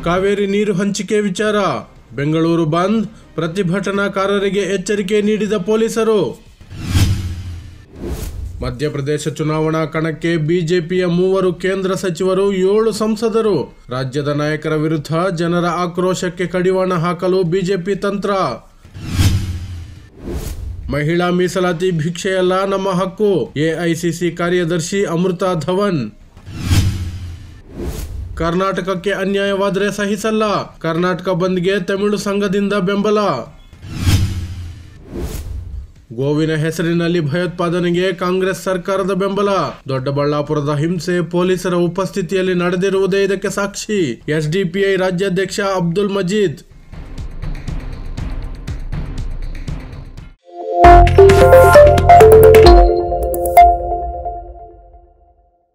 ಕಾವೇರಿ ನೀರು ಹಂಚಿಕೆ ವಿಚಾರ ಬೆಂಗಳೂರು ಬಂದ್ ಪ್ರತಿಭಟನಾಕಾರರಿಗೆ ಎಚ್ಚರಿಕೆ ನೀಡಿದ ಪೊಲೀಸರು ಮಧ್ಯಪ್ರದೇಶ ಚುನಾವಣಾ ಕಣಕ್ಕೆ ಬಿಜೆಪಿಯ ಮೂವರು ಕೇಂದ್ರ ಸಚಿವರು ಏಳು ಸಂಸದರು ರಾಜ್ಯದ ನಾಯಕರ ವಿರುದ್ಧ ಜನರ ಆಕ್ರೋಶಕ್ಕೆ ಕಡಿವಾಣ ಹಾಕಲು ಬಿಜೆಪಿ ತಂತ್ರ ಮಹಿಳಾ ಮೀಸಲಾತಿ ಭಿಕ್ಷೆಯಲ್ಲ ನಮ್ಮ ಹಕ್ಕು ಎಐಸಿಸಿ ಕಾರ್ಯದರ್ಶಿ ಅಮೃತಾ ಧವನ್ ಕರ್ನಾಟಕಕ್ಕೆ ಅನ್ಯಾಯವಾದರೆ ಸಹಿಸಲ್ಲ ಕರ್ನಾಟಕ ಬಂದ್ಗೆ ತಮಿಳು ಸಂಘದಿಂದ ಬೆಂಬಲ ಗೋವಿನ ಹೆಸರಿನಲ್ಲಿ ಭಯೋತ್ಪಾದನೆಗೆ ಕಾಂಗ್ರೆಸ್ ಸರ್ಕಾರದ ಬೆಂಬಲ ದೊಡ್ಡಬಳ್ಳಾಪುರದ ಹಿಂಸೆ ಪೊಲೀಸರ ಉಪಸ್ಥಿತಿಯಲ್ಲಿ ನಡೆದಿರುವುದೇ ಇದಕ್ಕೆ ಸಾಕ್ಷಿ ಎಸ್ಡಿಪಿಐ ರಾಜ್ಯಾಧ್ಯಕ್ಷ ಅಬ್ದುಲ್ ಮಜೀದ್